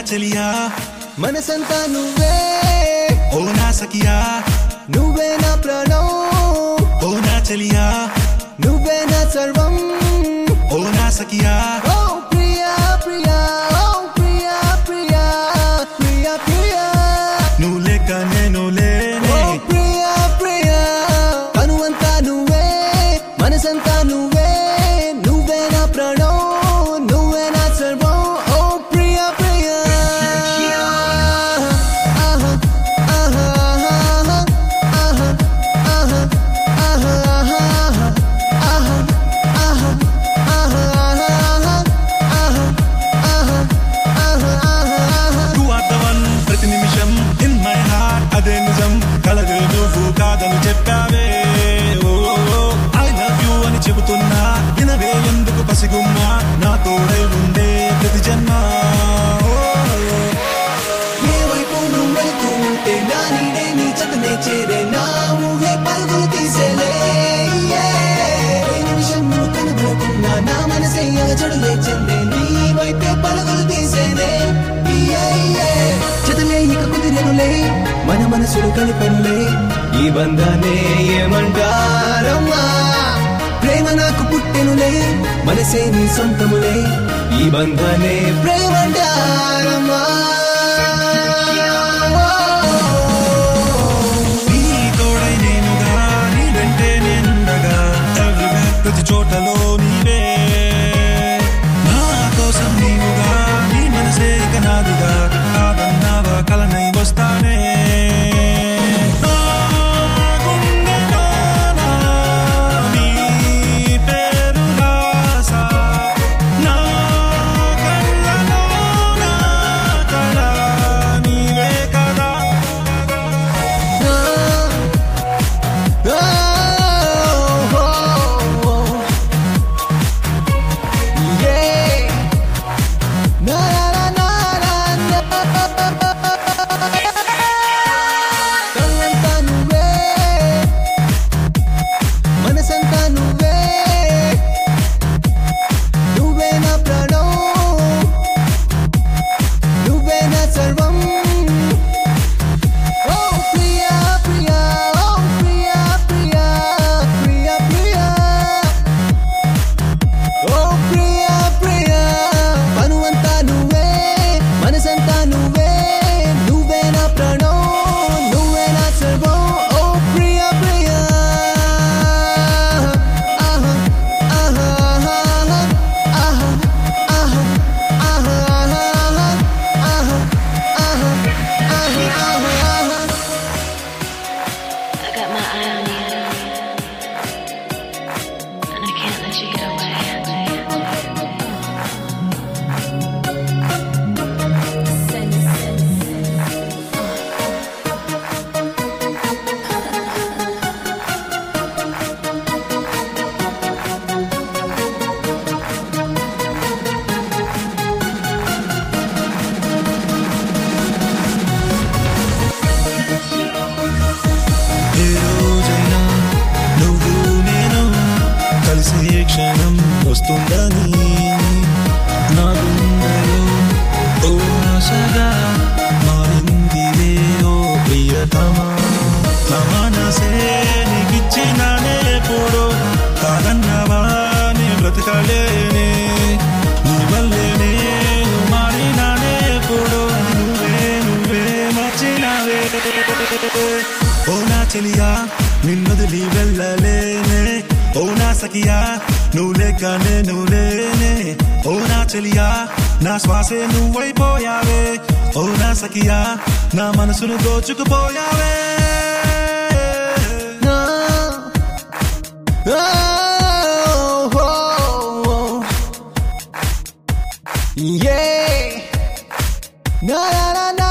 చెలియా మనసంతా నువ్వే ఓ నా సఖియా నువ్వే నా ప్రాణం ఓ నా చెలియా నువ్వే నా సర్వం ఓ నా సఖియా ఓ ప్రియా ప్రియా ఓ ప్రియా ప్రియా ప్రియా ప్రియా నువ్వు లేక నేను లేనే ఓ ప్రియా ప్రియా కనువంతా నువ్వే మనసంతా నువ్వే నువ్వే నా ప్రాణం నువ్వే నా సర్వం ఓ ప్రియా ప్రియా ఆహా ఆహా ఆహా ఆహా ఆహా ఆహా ఆహా ఆహా You are the one ప్రతి నిమిషం ఇన్ మై హార్ట్ అదే నిజం కలదు నువ్వు కాదని చెప్పావే ఐ లవ్ యూ అని చెబుతున్నా వినవే ఎందుకు పసిగుమ్మా నా తోడై ఉండే ప్రతి జన్మ ఏ వైపు నువ్వు వెళ్తూ ఉంటే నా నీడే నీ చెతనే చేరే నా ఊహే పరుగులు తీసేలే ఏ నిమిషం నువ్వు కనబడకున్నా నా మనసే అలజడులే చెందే నీ వైపే పరుగులు తీసేనే చెతలే ఇక కుదిరెనులే మన మనసులు కలిపెనులే ఈ బంధాన్ని ఏమంటారమ్మా ప్రేమ నాకు పుట్టెనులే మనసే నీ సొంతములే ఈ బంధాన్ని ప్రేమంటారమ్మా నీ తోడై నేనుగా నీ వెంటే నేనుండగా Everywhere, ప్రతి చోటలో నీవే నా కోసం నీవుగా నీ మనసే ఇక నాదిగా కాదన్నావా కలనై వస్తానే నా గుండెలోన నీ పేరు రాసా. నా కళ్ళలోన కళ నీవే కదా మనసంతా నువ్వే నువ్వే నా ప్రాణం నువ్వే నా సర్వం ఓ ప్రియా ప్రియా ఓ ప్రియా ప్రియా ప్రియా ప్రియా ఓ ప్రియా ప్రియా పనువంతా నువ్వే మనసంతా నువ్వే నువ్వే నా ప్రాణం నువ్వే నా సర్వం ఓ ప్రియా ప్రియా ఆహా ఆహా ఆహా ఆహా ఆహా ఆహా ఆహా ఆహా ఆహా I got my eye on you, and I can't let you get away. ఏ రోజైనా నువ్వు నేను కలిసే క్షణం వస్తుందని నా గుండెలో ఓ ఆశగా మారిందిలే ఓ ప్రియతమా నా మనసే నీకిచ్చినానే ఎప్పుడో కాదన్నవా నీ బ్రతకలేనే నీ వల్లేనే మారినానే ఎప్పుడో నువ్వే నువ్వే మార్చినావే ఓ నా చెలియా నిన్నొదిలి వెళ్ళలేనే ఓ నా సఖియా నువ్వు లేక నేను లేనే ఓ నా చెలియా నా శ్వాసే నువ్వైపోయావే ఓ నా సఖియా నా మనసును దోచుకుపోయావే No. Oh, oh, oh. Yeah. Na na na na